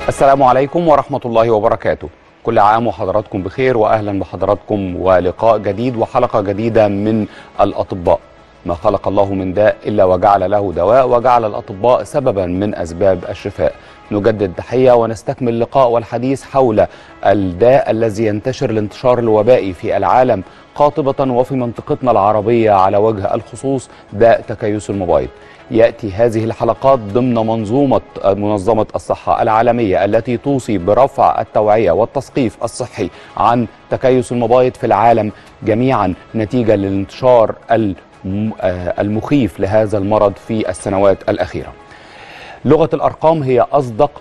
السلام عليكم ورحمة الله وبركاته كل عام وحضراتكم بخير وأهلا بحضراتكم ولقاء جديد وحلقة جديدة من الأطباء ما خلق الله من داء إلا وجعل له دواء وجعل الأطباء سببا من أسباب الشفاء نجدد تحية ونستكمل اللقاء والحديث حول الداء الذي ينتشر الانتشار الوبائي في العالم قاطبة وفي منطقتنا العربية على وجه الخصوص داء تكيس المبايض يأتي هذه الحلقات ضمن منظومة منظمة الصحة العالمية التي توصي برفع التوعية والتثقيف الصحي عن تكيس المبايض في العالم جميعا نتيجة للانتشار المخيف لهذا المرض في السنوات الأخيرة لغة الأرقام هي أصدق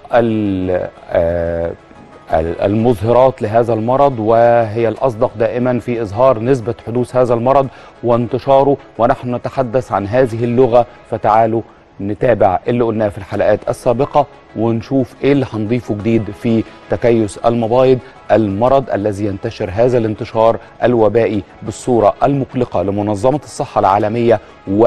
المظهرات لهذا المرض وهي الأصدق دائما في إظهار نسبة حدوث هذا المرض وانتشاره ونحن نتحدث عن هذه اللغة فتعالوا نتابع اللي قلناه في الحلقات السابقة ونشوف ايه اللي هنضيفه جديد في تكيس المبايض المرض الذي ينتشر هذا الانتشار الوبائي بالصورة المقلقة لمنظمة الصحة العالمية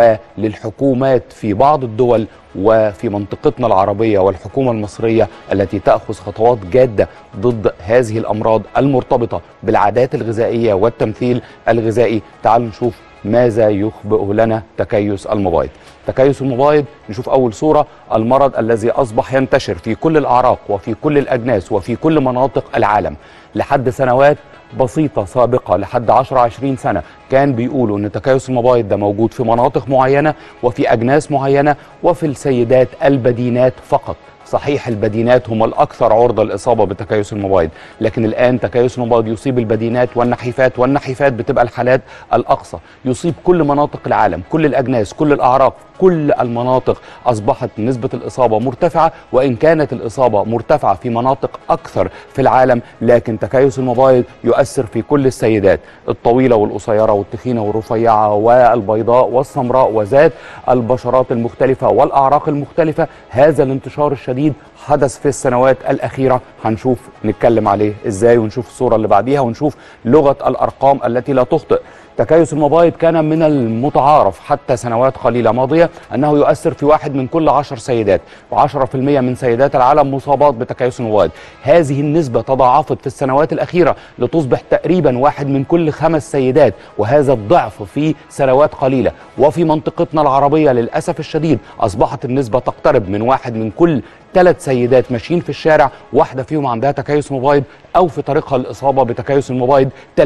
وللحكومات في بعض الدول وفي منطقتنا العربية والحكومة المصرية التي تأخذ خطوات جادة ضد هذه الأمراض المرتبطة بالعادات الغذائية والتمثيل الغذائي تعالوا نشوف ماذا يخبئ لنا تكيس المبايض تكيس المبايض نشوف أول صورة المرض الذي أصبح ينتشر في كل الأعراق وفي كل الأجناس وفي كل مناطق العالم لحد سنوات بسيطة سابقة لحد 10 20 سنة كان بيقولوا ان تكيس المبايض ده موجود في مناطق معينة وفي أجناس معينة وفي السيدات البدينات فقط صحيح البدينات هم الأكثر عرضة للإصابة بتكيس المبايض لكن الآن تكيس المبايض يصيب البدينات والنحيفات والنحيفات بتبقى الحالات الأقصى يصيب كل مناطق العالم كل الأجناس كل الأعراق كل المناطق أصبحت نسبة الإصابة مرتفعة وإن كانت الإصابة مرتفعة في مناطق أكثر في العالم لكن تكيس المبايض يؤثر في كل السيدات الطويلة والقصيرة والتخينة والرفيعة والبيضاء والسمراء وذات البشرات المختلفة والأعراق المختلفة هذا الانتشار الشديد حدث في السنوات الأخيرة هنشوف نتكلم عليه إزاي ونشوف الصورة اللي بعديها ونشوف لغة الأرقام التي لا تخطئ تكيس المبايض كان من المتعارف حتى سنوات قليلة ماضية أنه يؤثر في واحد من كل عشر سيدات و10% من سيدات العالم مصابات بتكيس المبايض هذه النسبة تضاعفت في السنوات الأخيرة لتصبح تقريبا واحد من كل خمس سيدات وهذا الضعف في سنوات قليلة وفي منطقتنا العربية للأسف الشديد أصبحت النسبة تقترب من واحد من كل ثلاث سيدات ماشيين في الشارع واحدة فيهم عندها تكيس مبايض أو في طريقها الإصابة بتكيس المبايض 30%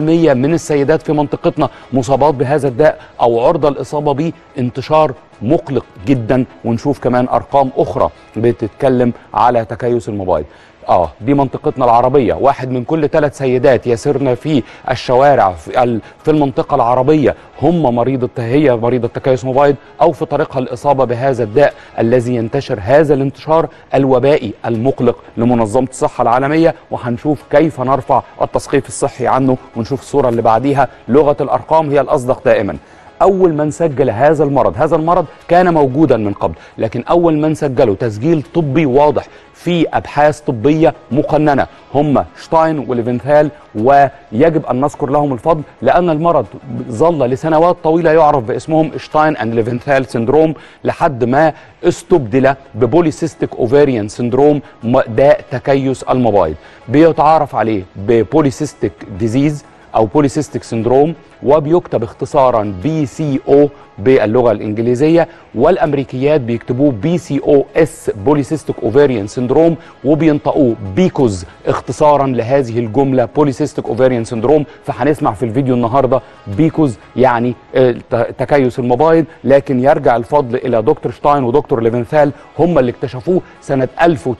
من السيدات في منطقتنا مصابات بهذا الداء أو عرضة الإصابة به انتشار مقلق جدا ونشوف كمان أرقام أخرى بتتكلم على تكيس المبايض اه دي منطقتنا العربيه واحد من كل ثلاث سيدات يسرن في الشوارع في, في المنطقه العربيه هم مريضه هي مريضه تكيس مبايض او في طريقها الاصابه بهذا الداء الذي ينتشر هذا الانتشار الوبائي المقلق لمنظمه الصحه العالميه وهنشوف كيف نرفع التثقيف الصحي عنه ونشوف الصوره اللي بعديها لغه الارقام هي الاصدق دائما اول من سجل هذا المرض هذا المرض كان موجودا من قبل لكن اول من سجله تسجيل طبي واضح في ابحاث طبيه مقننه هم شتاين وليفنثال ويجب ان نذكر لهم الفضل لان المرض ظل لسنوات طويله يعرف باسمهم شتاين اند ليفنثال سندروم لحد ما استبدل ببوليسيستيك اوفاريان سندروم داء تكيس المبايض بيتعارف عليه ببوليسيستيك ديزيز او بوليسيستيك سندروم وبيكتب اختصارا بي سي او باللغه الانجليزيه والامريكيات بيكتبوه بي سي او اس بوليسيستيك اوفاريان سندروم وبينطقوه بيكوز اختصارا لهذه الجمله بوليسيستيك اوفاريان سندروم فهنسمع في الفيديو النهارده بيكوز يعني تكيس المبايض لكن يرجع الفضل الى دكتور شتاين ودكتور ليفنثال هم اللي اكتشفوه سنه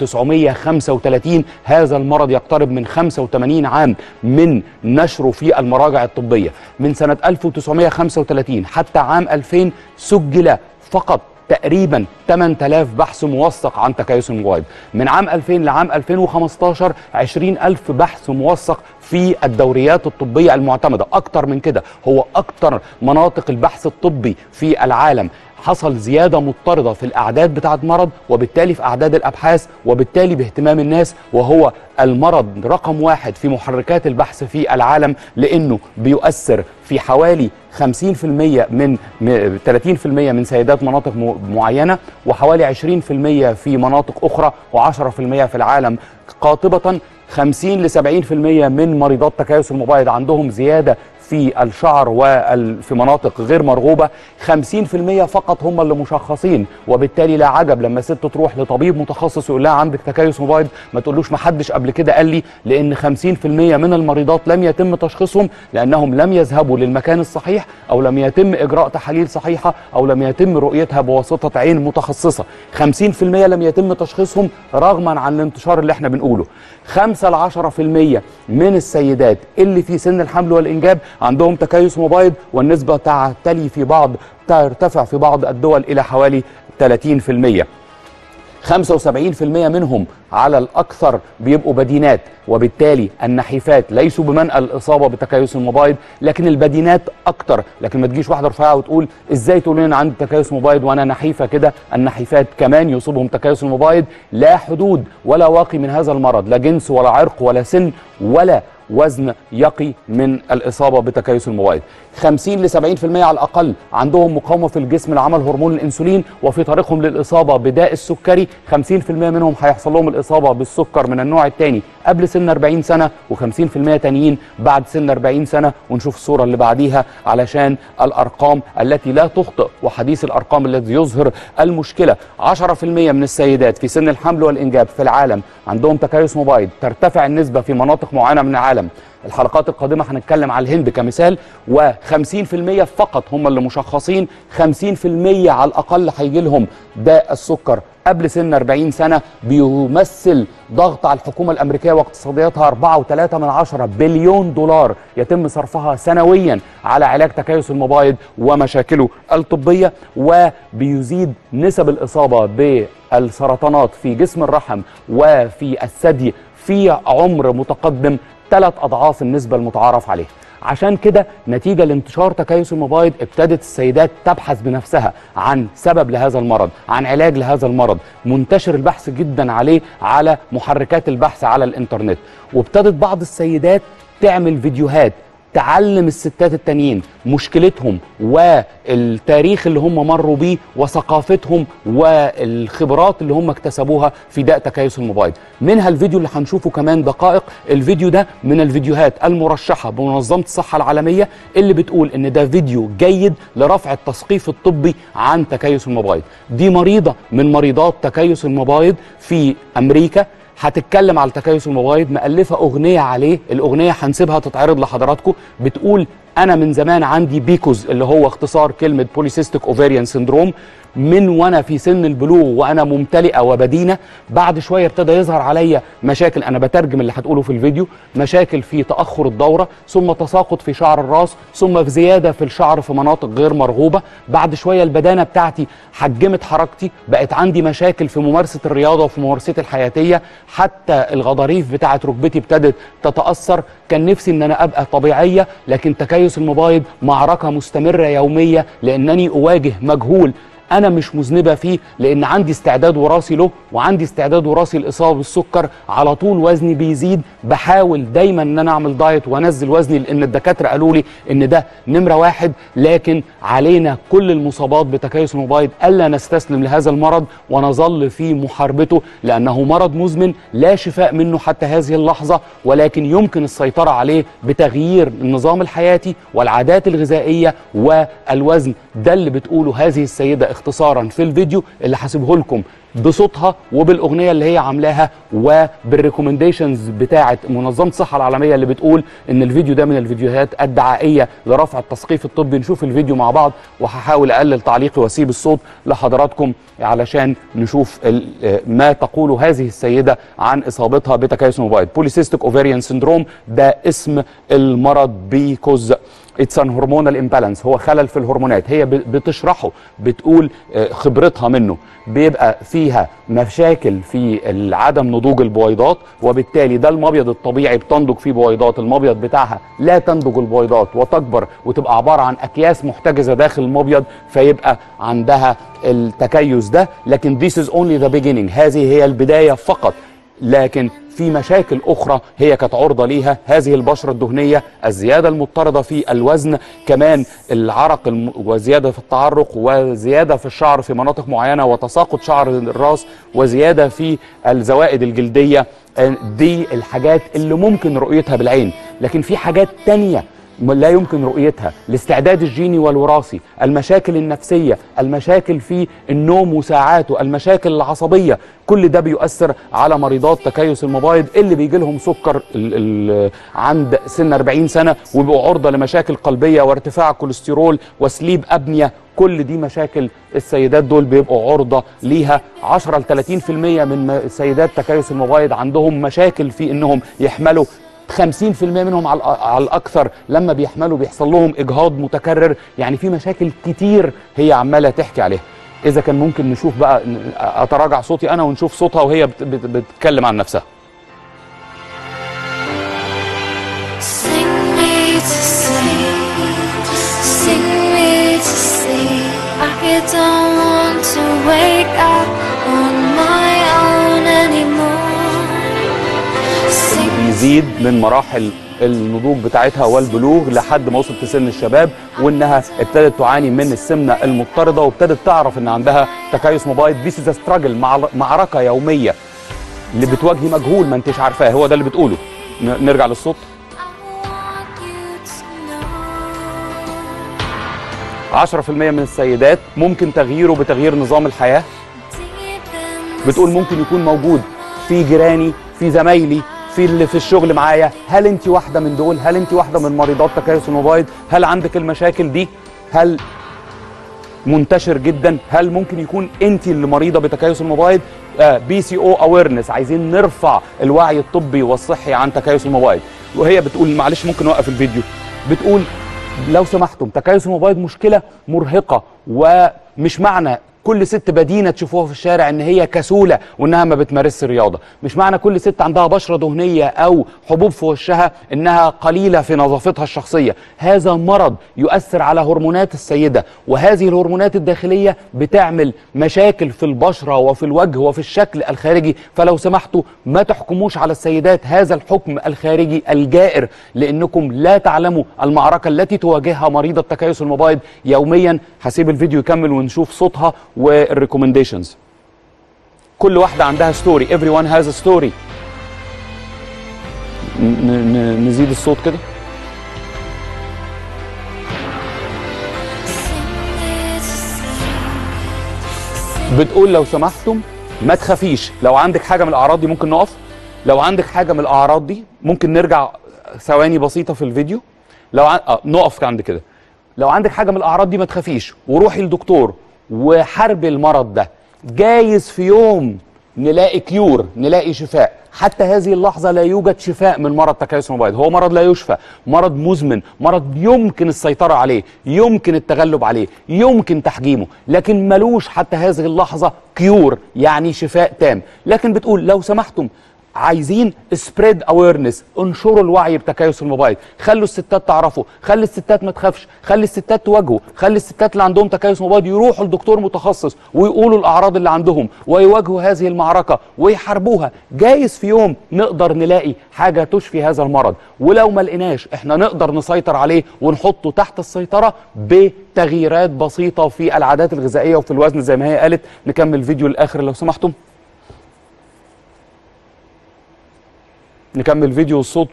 1935 هذا المرض يقترب من 85 عام من نشره في المراجع الطبيه من سنه 1935 حتى عام 2000 سجل فقط تقريبا 8000 بحث موثق عن تكيس المبايض من عام 2000 لعام 2015 20000 بحث موثق في الدوريات الطبية المعتمدة أكتر من كده هو أكتر مناطق البحث الطبي في العالم حصل زياده مضطرده في الاعداد بتاعه المرض وبالتالي في اعداد الابحاث وبالتالي باهتمام الناس وهو المرض رقم واحد في محركات البحث في العالم لانه بيؤثر في حوالي 50% من 30% من سيدات مناطق معينه وحوالي 20% في مناطق اخرى و10% في العالم قاطبه 50 ل 70% من مريضات تكيس المبيض عندهم زياده في الشعر وفي مناطق غير مرغوبة 50% فقط هم اللي مشخصين وبالتالي لا عجب لما ست تروح لطبيب متخصص يقول لها عندك تكيس مبيض ما تقولوش ما حدش قبل كده قال لي لأن 50% من المريضات لم يتم تشخيصهم لأنهم لم يذهبوا للمكان الصحيح أو لم يتم إجراء تحاليل صحيحة أو لم يتم رؤيتها بواسطة عين متخصصة 50% لم يتم تشخيصهم رغما عن الانتشار اللي احنا بنقوله 5 ل 10% من السيدات اللي في سن الحمل والإنجاب عندهم تكيس مبيض والنسبة تعتلي في بعض ترتفع في بعض الدول إلى حوالي 30% 75% منهم على الأكثر بيبقوا بدينات وبالتالي النحيفات ليسوا بمنأى الإصابة بتكيس المبيض لكن البدينات أكتر لكن ما تجيش واحدة رفيعة وتقول إزاي تقول لي أنا عندي تكيس مبيض وأنا نحيفة كده النحيفات كمان يصيبهم تكيس المبيض لا حدود ولا واقي من هذا المرض لا جنس ولا عرق ولا سن ولا وزن يقي من الإصابة بتكيس المبيض 50 ل 70% على الأقل عندهم مقاومة في الجسم لعمل هرمون الأنسولين وفي طريقهم للإصابة بداء السكري 50% منهم هيحصل لهم الإصابة بالسكر من النوع الثاني قبل سن 40 سنة و50% تانيين بعد سن 40 سنة ونشوف الصورة اللي بعديها علشان الأرقام التي لا تخطئ وحديث الأرقام الذي يظهر المشكلة 10% من السيدات في سن الحمل والإنجاب في العالم عندهم تكيس مبيض ترتفع النسبة في مناطق معينة من العالم الحلقات القادمة هنتكلم على الهند كمثال و50% فقط هم اللي مشخصين 50% على الأقل هيجي لهم داء السكر قبل سن 40 سنة بيمثل ضغط على الحكومة الأمريكية واقتصادياتها 4.3 من عشرة بليون دولار يتم صرفها سنويا على علاج تكيس المبايض ومشاكله الطبية وبيزيد نسب الإصابة بالسرطانات في جسم الرحم وفي الثدي في عمر متقدم ثلاث أضعاف النسبة المتعارف عليها عشان كده نتيجة لانتشار تكيس المبايض ابتدت السيدات تبحث بنفسها عن سبب لهذا المرض عن علاج لهذا المرض منتشر البحث جدا عليه على محركات البحث على الانترنت وابتدت بعض السيدات تعمل فيديوهات تعلم الستات التانيين مشكلتهم والتاريخ اللي هم مروا بيه وثقافتهم والخبرات اللي هم اكتسبوها في داء تكيس المبايض منها الفيديو اللي هنشوفه كمان دقائق الفيديو ده من الفيديوهات المرشحة بمنظمة الصحة العالمية اللي بتقول ان ده فيديو جيد لرفع التثقيف الطبي عن تكيس المبايض دي مريضة من مريضات تكيس المبايض في أمريكا هتتكلم على تكيس المبايض مألفة أغنية عليه الأغنية هنسيبها تتعرض لحضراتكم بتقول أنا من زمان عندي بيكوز اللي هو اختصار كلمة بوليسيستيك أوفيريان سيندروم من وانا في سن البلوغ وانا ممتلئه وبدينه بعد شويه ابتدى يظهر عليا مشاكل انا بترجم اللي هتقوله في الفيديو مشاكل في تاخر الدوره ثم تساقط في شعر الراس ثم في زياده في الشعر في مناطق غير مرغوبه بعد شويه البدانه بتاعتي حجمت حركتي بقت عندي مشاكل في ممارسه الرياضه وفي ممارستي الحياتيه حتى الغضاريف بتاعه ركبتي ابتدت تتاثر كان نفسي ان انا ابقى طبيعيه لكن تكيس المبايض معركه مستمره يوميه لانني اواجه مجهول انا مش مذنبه فيه لان عندي استعداد وراثي له وعندي استعداد وراثي الاصابه بالسكر على طول وزني بيزيد بحاول دايما ان انا اعمل دايت وانزل وزني لان الدكاتره قالوا لي ان ده نمره واحد لكن علينا كل المصابات بتكيس المبايض الا نستسلم لهذا المرض ونظل في محاربته لانه مرض مزمن لا شفاء منه حتى هذه اللحظه ولكن يمكن السيطره عليه بتغيير النظام الحياتي والعادات الغذائيه والوزن ده اللي بتقوله هذه السيده اختصارا في الفيديو اللي هسيبه لكم بصوتها وبالاغنيه اللي هي عاملاها وبالريكومنديشنز بتاعه منظمه الصحه العالميه اللي بتقول ان الفيديو ده من الفيديوهات الدعائيه لرفع التثقيف الطبي نشوف الفيديو مع بعض وهحاول اقلل تعليقي واسيب الصوت لحضراتكم علشان نشوف ما تقوله هذه السيده عن اصابتها بتكيس المبيض بوليسيستيك اوفيريان سيندروم ده اسم المرض بيكوز اتس ان هرمونال امبالانس هو خلل في الهرمونات هي ب- بتشرحه بتقول آه، خبرتها منه بيبقى فيها مشاكل في عدم نضوج البويضات وبالتالي ده المبيض الطبيعي بتنضج فيه بويضات المبيض بتاعها لا تنضج البويضات وتكبر وتبقى عباره عن اكياس محتجزه داخل المبيض فيبقى عندها التكيس ده لكن this is only the beginning هذه هي البدايه فقط لكن في مشاكل اخرى هي كانت عرضه ليها هذه البشره الدهنيه الزياده المضطرده في الوزن كمان العرق الم... وزياده في التعرق وزياده في الشعر في مناطق معينه وتساقط شعر الراس وزياده في الزوائد الجلديه آه، دي الحاجات اللي ممكن رؤيتها بالعين لكن في حاجات تانية لا يمكن رؤيتها الاستعداد الجيني والوراثي المشاكل النفسية المشاكل في النوم وساعاته المشاكل العصبية كل ده بيؤثر على مريضات تكيس المبايض اللي بيجي لهم سكر ال ال عند سن 40 سنة وبيبقوا عرضة لمشاكل قلبية وارتفاع كوليسترول وسليب أبنية كل دي مشاكل السيدات دول بيبقوا عرضة ليها 10 ل 30% من م- سيدات تكيس المبايض عندهم مشاكل في انهم يحملوا 50% منهم على الأ- على الاكثر لما بيحملوا بيحصل لهم اجهاض متكرر يعني في مشاكل كتير هي عماله تحكي عليها اذا كان ممكن نشوف بقى ن- اتراجع صوتي انا ونشوف صوتها وهي بت- بت- بتتكلم عن نفسها Sing me to sleep, sing me to sleep. I don't want to wake up on my own anymore. Sing بيزيد من مراحل النضوج بتاعتها والبلوغ لحد ما وصلت لسن الشباب وانها ابتدت تعاني من السمنه المضطرده وابتدت تعرف ان عندها تكيس مبايض ذيس از ستراجل معركه يوميه اللي بتواجهي مجهول ما انتش عارفاه هو ده اللي بتقوله ن- نرجع للصوت I want you to know 10% من السيدات ممكن تغييره بتغيير نظام الحياه deep in بتقول ممكن يكون موجود في جيراني في زمايلي في اللي في الشغل معايا هل انت واحده من دول هل انت واحده من مريضات تكيس المبايض هل عندك المشاكل دي هل منتشر جدا هل ممكن يكون انت اللي مريضه بتكيس المبايض بي سي او اويرنس عايزين نرفع الوعي الطبي والصحي عن تكيس المبايض وهي بتقول معلش ممكن نوقف الفيديو بتقول لو سمحتم تكيس المبايض مشكله مرهقه ومش معنى كل ست بدينه تشوفوها في الشارع ان هي كسوله وانها ما بتمارسش رياضه مش معنى كل ست عندها بشره دهنيه او حبوب في وشها انها قليله في نظافتها الشخصيه هذا مرض يؤثر على هرمونات السيده وهذه الهرمونات الداخليه بتعمل مشاكل في البشره وفي الوجه وفي الشكل الخارجي فلو سمحتوا ما تحكموش على السيدات هذا الحكم الخارجي الجائر لانكم لا تعلموا المعركه التي تواجهها مريضه تكيس المبايض يوميا هسيب الفيديو يكمل ونشوف صوتها والريكومنديشنز كل واحده عندها ستوري everyone has a story ن- ن- نزيد الصوت كده sing me to sleep. بتقول لو سمحتم ما تخافيش لو عندك حاجه من الاعراض دي ممكن نقف لو عندك حاجه من الاعراض دي ممكن نرجع ثواني بسيطه في الفيديو لو عن... آه نقف عند كده لو عندك حاجه من الاعراض دي ما تخافيش وروحي لدكتور وحاربي المرض ده جايز في يوم نلاقي كيور نلاقي شفاء حتى هذه اللحظة لا يوجد شفاء من مرض تكيس المبيض هو مرض لا يشفى مرض مزمن مرض يمكن السيطرة عليه يمكن التغلب عليه يمكن تحجيمه لكن ملوش حتى هذه اللحظة كيور يعني شفاء تام لكن بتقول لو سمحتم عايزين سبريد اويرنس انشروا الوعي بتكيس المبايض خلوا الستات تعرفوا خلي الستات ما تخافش خلي الستات تواجهوا خلي الستات اللي عندهم تكيس مبايض يروحوا لدكتور متخصص ويقولوا الاعراض اللي عندهم ويواجهوا هذه المعركه ويحاربوها جايز في يوم نقدر نلاقي حاجه تشفي هذا المرض ولو ما لقيناش احنا نقدر نسيطر عليه ونحطه تحت السيطره بتغييرات بسيطه في العادات الغذائيه وفي الوزن زي ما هي قالت نكمل فيديو الاخر لو سمحتم نكمل فيديو الصوت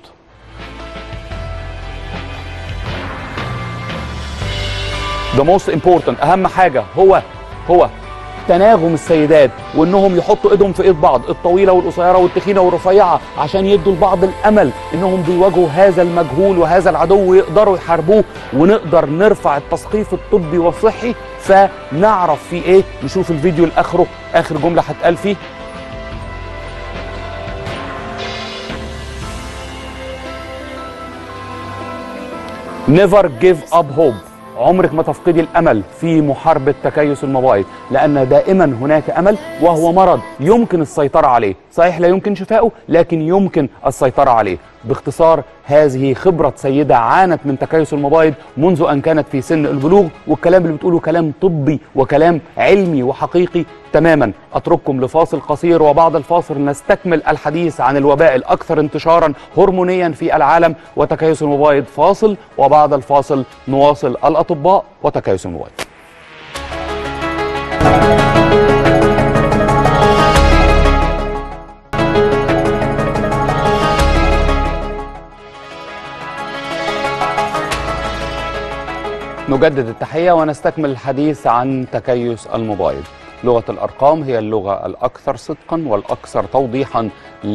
the most important اهم حاجه هو هو تناغم السيدات وانهم يحطوا ايدهم في ايد بعض الطويله والقصيره والتخينه والرفيعه عشان يدوا لبعض الامل انهم بيواجهوا هذا المجهول وهذا العدو ويقدروا يحاربوه ونقدر نرفع التثقيف الطبي والصحي فنعرف في ايه نشوف الفيديو لاخره اخر جمله هتقال فيه نيفر جيف اب هوب عمرك ما تفقدي الامل في محاربه تكيس المبايض لان دائما هناك امل وهو مرض يمكن السيطره عليه صحيح لا يمكن شفائه لكن يمكن السيطره عليه باختصار هذه خبره سيده عانت من تكيس المبايض منذ ان كانت في سن البلوغ والكلام اللي بتقوله كلام طبي وكلام علمي وحقيقي تماما اترككم لفاصل قصير وبعد الفاصل نستكمل الحديث عن الوباء الاكثر انتشارا هرمونيا في العالم وتكيس المبايض فاصل وبعد الفاصل نواصل الاطباء وتكيس المبايض نجدد التحية ونستكمل الحديث عن تكيس المبايض لغة الأرقام هي اللغة الأكثر صدقا والأكثر توضيحا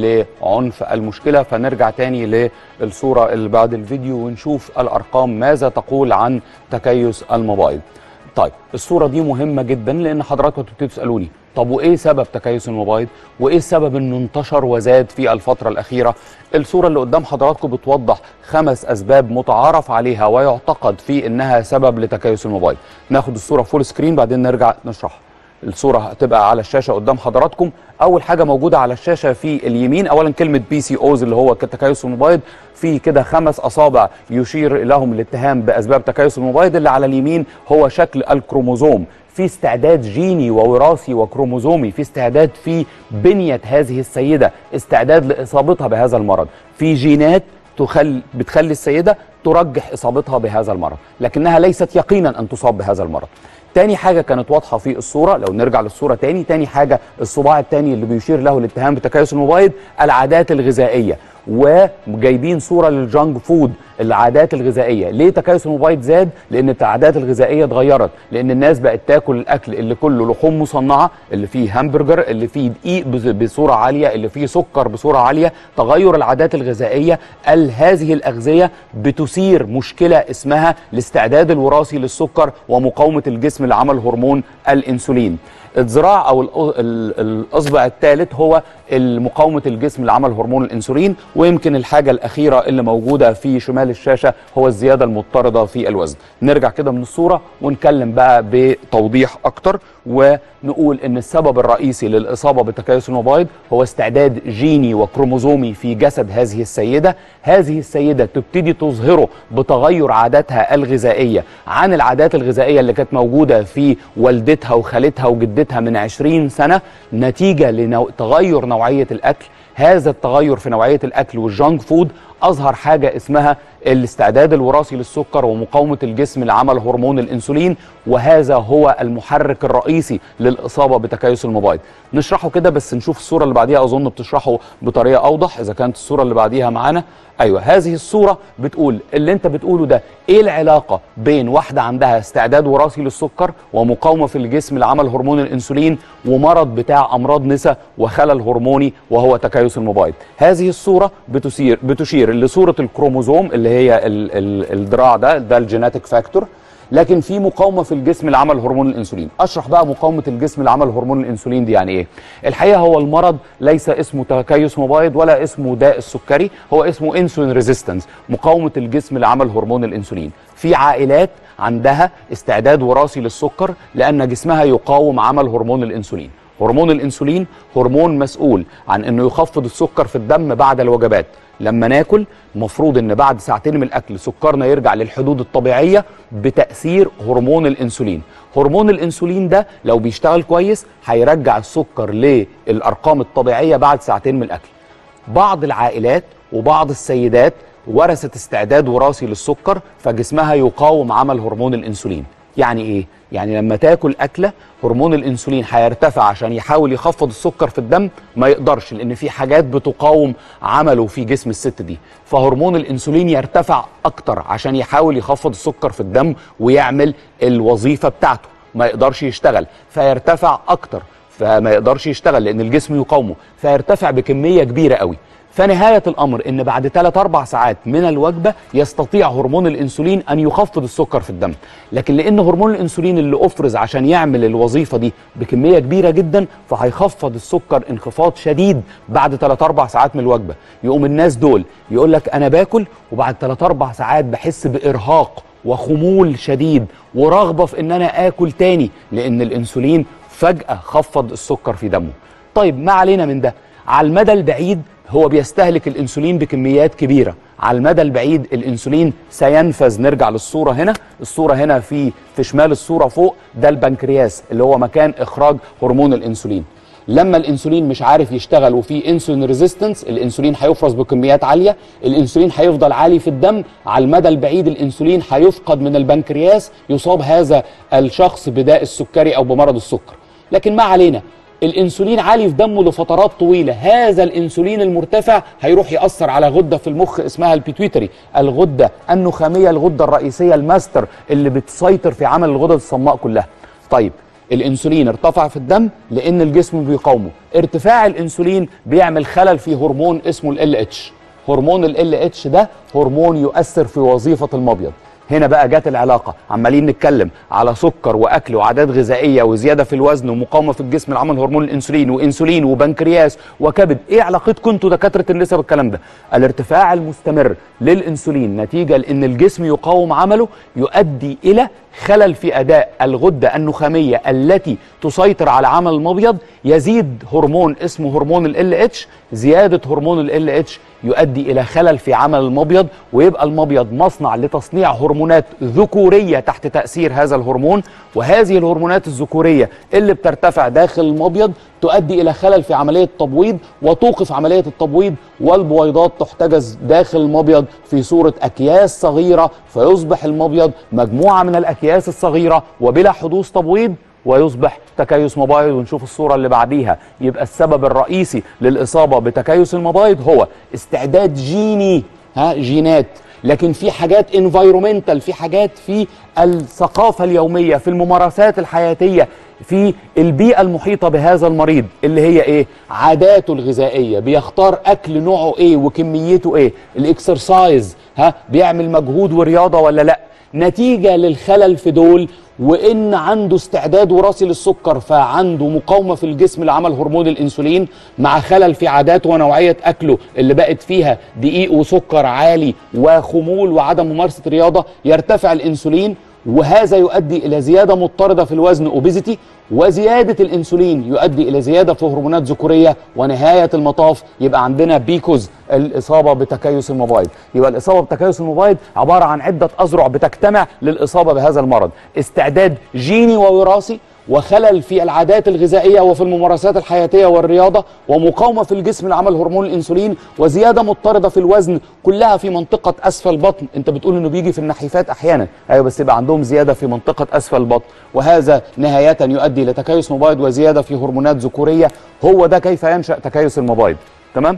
لعنف المشكلة فنرجع تاني للصورة اللي بعد الفيديو ونشوف الأرقام ماذا تقول عن تكيس المبايض طيب الصورة دي مهمة جدا لأن حضراتكم تبتدوا تسألوني طب وإيه سبب تكيس المبايض وإيه السبب إنه انتشر وزاد في الفترة الأخيرة الصورة اللي قدام حضراتكم بتوضح خمس أسباب متعارف عليها ويعتقد في إنها سبب لتكيس المبايض ناخد الصورة فول سكرين بعدين نرجع نشرحها الصورة هتبقى على الشاشة قدام حضراتكم أول حاجة موجودة على الشاشة في اليمين أولا كلمة بي سي أوز اللي هو تكيس المبايض في كده خمس أصابع يشير لهم الاتهام بأسباب تكيس المبايض اللي على اليمين هو شكل الكروموزوم في استعداد جيني ووراثي وكروموزومي في استعداد في بنية هذه السيدة استعداد لإصابتها بهذا المرض في جينات تخل بتخلي السيدة ترجح إصابتها بهذا المرض لكنها ليست يقينا أن تصاب بهذا المرض تاني حاجة كانت واضحة في الصورة لو نرجع للصورة تاني تاني حاجة الصباع التاني اللي بيشير له الاتهام بتكيس المبايض العادات الغذائية وجايبين صورة للجانك فود العادات الغذائية ليه تكيس المبايض زاد لأن العادات الغذائية اتغيرت لأن الناس بقت تاكل الأكل اللي كله لحوم مصنعة اللي فيه همبرجر اللي فيه دقيق بز- بصورة عالية اللي فيه سكر بصورة عالية تغير العادات الغذائية قال هذه الأغذية بتثير مشكلة اسمها الاستعداد الوراثي للسكر ومقاومة الجسم لعمل هرمون الأنسولين الذراع او الأ- ال- الاصبع الثالث هو مقاومه الجسم لعمل هرمون الانسولين ويمكن الحاجه الاخيره اللي موجوده في شمال الشاشه هو الزياده المضطرده في الوزن نرجع كده من الصوره ونتكلم بقى بتوضيح اكتر ونقول ان السبب الرئيسي للاصابه بتكيس المبايض هو استعداد جيني وكروموزومي في جسد هذه السيده هذه السيده تبتدي تظهره بتغير عاداتها الغذائيه عن العادات الغذائيه اللي كانت موجوده في والدتها وخالتها وجدتها من 20 سنه نتيجه لتغير نوعيه الاكل هذا التغير في نوعيه الاكل والجانك فود اظهر حاجه اسمها الاستعداد الوراثي للسكر ومقاومه الجسم لعمل هرمون الانسولين وهذا هو المحرك الرئيسي للاصابه بتكيس المبايض نشرحه كده بس نشوف الصوره اللي بعديها اظن بتشرحه بطريقه اوضح اذا كانت الصوره اللي بعديها معانا ايوه هذه الصوره بتقول اللي انت بتقوله ده ايه العلاقه بين واحده عندها استعداد وراثي للسكر ومقاومه في الجسم لعمل هرمون الانسولين ومرض بتاع امراض نسا وخلل هرموني وهو تكيس المبايض هذه الصوره بتشير بتشير لصوره الكروموزوم اللي هي ال ال الدراع ده ده الجيناتيك فاكتور لكن في مقاومه في الجسم لعمل هرمون الانسولين اشرح بقى مقاومه الجسم لعمل هرمون الانسولين دي يعني ايه الحقيقه هو المرض ليس اسمه تكيس مبايض ولا اسمه داء السكري هو اسمه انسولين ريزيستنس مقاومه الجسم لعمل هرمون الانسولين في عائلات عندها استعداد وراثي للسكر لان جسمها يقاوم عمل هرمون الانسولين هرمون الانسولين هرمون مسؤول عن انه يخفض السكر في الدم بعد الوجبات لما ناكل مفروض ان بعد ساعتين من الاكل سكرنا يرجع للحدود الطبيعيه بتاثير هرمون الانسولين هرمون الانسولين ده لو بيشتغل كويس هيرجع السكر للارقام الطبيعيه بعد ساعتين من الاكل بعض العائلات وبعض السيدات ورثت استعداد وراثي للسكر فجسمها يقاوم عمل هرمون الانسولين يعني ايه يعني لما تاكل اكله هرمون الانسولين هيرتفع عشان يحاول يخفض السكر في الدم ما يقدرش لان في حاجات بتقاوم عمله في جسم الست دي فهرمون الانسولين يرتفع اكتر عشان يحاول يخفض السكر في الدم ويعمل الوظيفه بتاعته ما يقدرش يشتغل فيرتفع اكتر فما يقدرش يشتغل لان الجسم يقاومه فيرتفع بكميه كبيره قوي فنهايه الامر ان بعد 3 4 ساعات من الوجبه يستطيع هرمون الانسولين ان يخفض السكر في الدم لكن لان هرمون الانسولين اللي افرز عشان يعمل الوظيفه دي بكميه كبيره جدا فهيخفض السكر انخفاض شديد بعد 3 4 ساعات من الوجبه يقوم الناس دول يقول لك انا باكل وبعد 3 4 ساعات بحس بارهاق وخمول شديد ورغبه في ان انا اكل تاني لان الانسولين فجاه خفض السكر في دمه طيب ما علينا من ده على المدى البعيد هو بيستهلك الانسولين بكميات كبيره على المدى البعيد الانسولين سينفذ نرجع للصوره هنا الصوره هنا في في شمال الصوره فوق ده البنكرياس اللي هو مكان اخراج هرمون الانسولين لما الانسولين مش عارف يشتغل وفي انسولين ريزيستنس الانسولين هيفرز بكميات عاليه الانسولين هيفضل عالي في الدم على المدى البعيد الانسولين هيفقد من البنكرياس يصاب هذا الشخص بداء السكري او بمرض السكر لكن ما علينا الانسولين عالي في دمه لفترات طويله هذا الانسولين المرتفع هيروح ياثر على غده في المخ اسمها البيتويتري الغده النخاميه الغده الرئيسيه الماستر اللي بتسيطر في عمل الغدد الصماء كلها طيب الانسولين ارتفع في الدم لان الجسم بيقاومه ارتفاع الانسولين بيعمل خلل في هرمون اسمه ال اتش هرمون ال اتش ده هرمون يؤثر في وظيفه المبيض هنا بقى جت العلاقه عمالين نتكلم على سكر واكل وعادات غذائيه وزياده في الوزن ومقاومه في الجسم لعمل هرمون الانسولين وانسولين وبنكرياس وكبد ايه علاقتكم انتوا دكاتره النساء بالكلام ده الارتفاع المستمر للانسولين نتيجه لان الجسم يقاوم عمله يؤدي الى خلل في اداء الغده النخاميه التي تسيطر على عمل المبيض يزيد هرمون اسمه هرمون ال اتش زياده هرمون ال اتش يؤدي الى خلل في عمل المبيض ويبقى المبيض مصنع لتصنيع هرمونات ذكوريه تحت تاثير هذا الهرمون وهذه الهرمونات الذكوريه اللي بترتفع داخل المبيض تؤدي الى خلل في عمليه التبويض وتوقف عمليه التبويض والبويضات تحتجز داخل المبيض في صوره اكياس صغيره فيصبح المبيض مجموعه من الاكياس الصغيره وبلا حدوث تبويض ويصبح تكيس مبايض ونشوف الصورة اللي بعديها يبقى السبب الرئيسي للإصابة بتكيس المبايض هو استعداد جيني ها جينات لكن في حاجات انفايرومنتال في حاجات في الثقافة اليومية في الممارسات الحياتية في البيئة المحيطة بهذا المريض اللي هي ايه عاداته الغذائية بيختار اكل نوعه ايه وكميته ايه الاكسرسايز ها بيعمل مجهود ورياضة ولا لا نتيجة للخلل في دول وان عنده استعداد وراثي للسكر فعنده مقاومه في الجسم لعمل هرمون الانسولين مع خلل في عاداته ونوعيه اكله اللي بقت فيها دقيق وسكر عالي وخمول وعدم ممارسه رياضه يرتفع الانسولين وهذا يؤدي الى زياده مضطرده في الوزن اوبيزيتي وزياده الانسولين يؤدي الى زياده في هرمونات ذكوريه ونهايه المطاف يبقى عندنا بيكوز الاصابه بتكيس المبايض يبقى الاصابه بتكيس المبايض عباره عن عده اذرع بتجتمع للاصابه بهذا المرض استعداد جيني ووراثي وخلل في العادات الغذائيه وفي الممارسات الحياتيه والرياضه ومقاومه في الجسم لعمل هرمون الانسولين وزياده مضطرده في الوزن كلها في منطقه اسفل البطن انت بتقول انه بيجي في النحيفات احيانا ايوه بس يبقى عندهم زياده في منطقه اسفل البطن وهذا نهايه يؤدي الى تكيس مبايض وزياده في هرمونات ذكوريه هو ده كيف ينشا تكيس المبايض تمام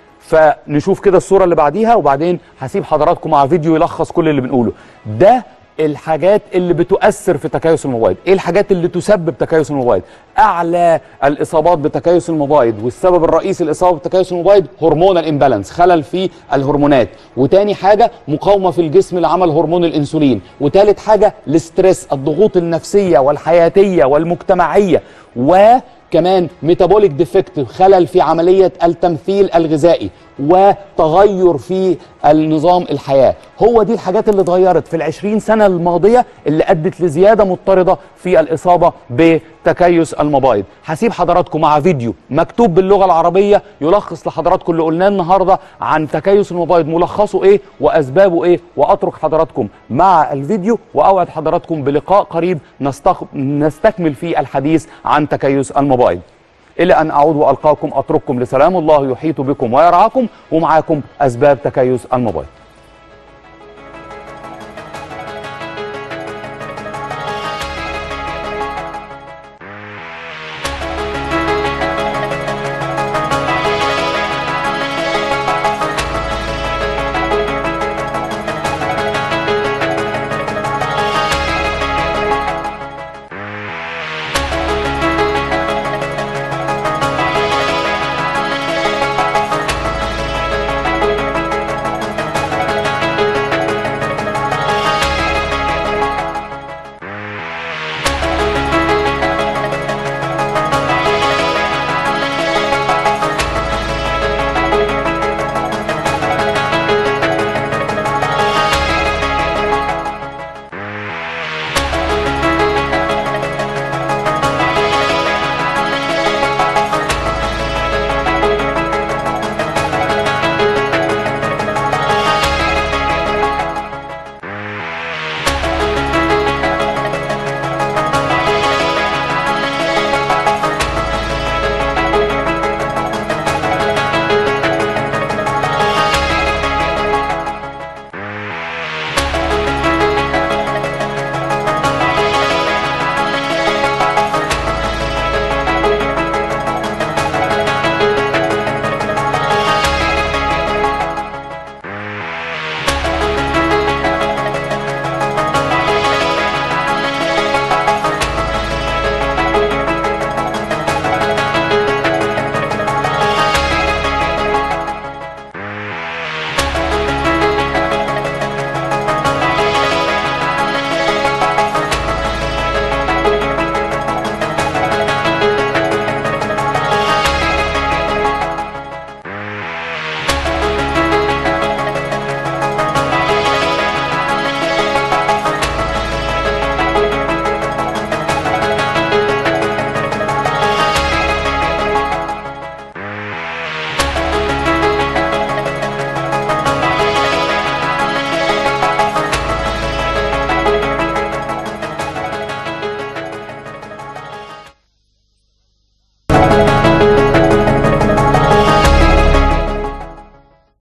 فنشوف كده الصوره اللي بعديها وبعدين هسيب حضراتكم مع فيديو يلخص كل اللي بنقوله ده الحاجات اللي بتؤثر في تكيس المبايض ايه الحاجات اللي تسبب تكيس المبايض اعلى الاصابات بتكيس المبايض والسبب الرئيسي للاصابه بتكيس المبايض هرمون الامبالانس خلل في الهرمونات وتاني حاجه مقاومه في الجسم لعمل هرمون الانسولين وتالت حاجه الاسترس الضغوط النفسيه والحياتيه والمجتمعيه وكمان ميتابوليك ديفكت خلل في عمليه التمثيل الغذائي وتغير في النظام الحياه هو دي الحاجات اللي اتغيرت في العشرين سنه الماضيه اللي ادت لزياده مضطرده في الاصابه بتكيس المبايض هسيب حضراتكم مع فيديو مكتوب باللغه العربيه يلخص لحضراتكم اللي قلناه النهارده عن تكيس المبايض ملخصه ايه واسبابه ايه واترك حضراتكم مع الفيديو واوعد حضراتكم بلقاء قريب نستخ... نستكمل فيه الحديث عن تكيس المبايض إلى أن أعود وألقاكم أترككم لسلام الله يحيط بكم ويرعاكم ومعاكم أسباب تكيس المبايض